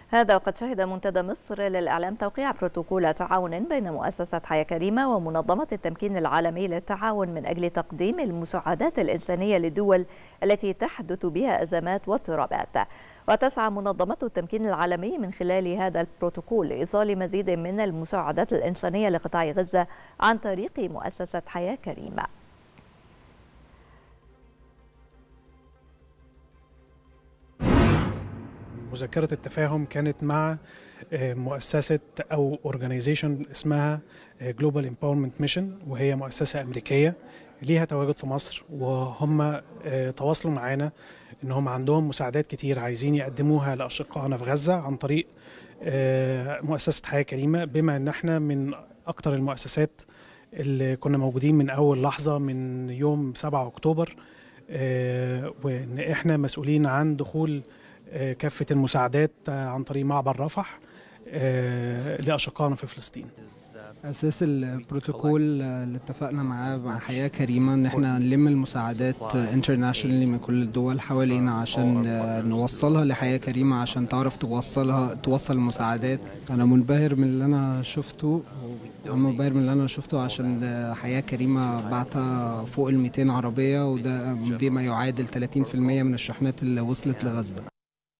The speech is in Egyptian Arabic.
هذا وقد شهد منتدى مصر للإعلام توقيع بروتوكول تعاون بين مؤسسة حياة كريمة ومنظمة التمكين العالمي للتعاون من أجل تقديم المساعدات الإنسانية للدول التي تحدث بها أزمات واضطرابات وتسعى منظمة التمكين العالمي من خلال هذا البروتوكول لإيصال مزيد من المساعدات الإنسانية لقطاع غزة عن طريق مؤسسة حياة كريمة مذكرة التفاهم كانت مع مؤسسة أو أورجانيزيشن اسمها جلوبال امباورمنت ميشن وهي مؤسسة أمريكية ليها تواجد في مصر وهم تواصلوا معانا إن هم عندهم مساعدات كتير عايزين يقدموها لأشقائنا في غزة عن طريق مؤسسة حياة كريمة بما إن احنا من أكتر المؤسسات اللي كنا موجودين من أول لحظة من يوم 7 أكتوبر وإن احنا مسؤولين عن دخول كافة المساعدات عن طريق معبر رفح لأشقائنا في فلسطين اساس البروتوكول اللي اتفقنا معاه مع حياه كريمه ان احنا نلم المساعدات انترناشونالي من كل الدول حوالينا عشان نوصلها لحياه كريمه عشان تعرف توصلها توصل المساعدات انا منبهر من اللي انا شفته انا منبهر من اللي انا شفته عشان حياه كريمه بعتها فوق ال 200 عربيه وده بما يعادل 30% من الشحنات اللي وصلت لغزه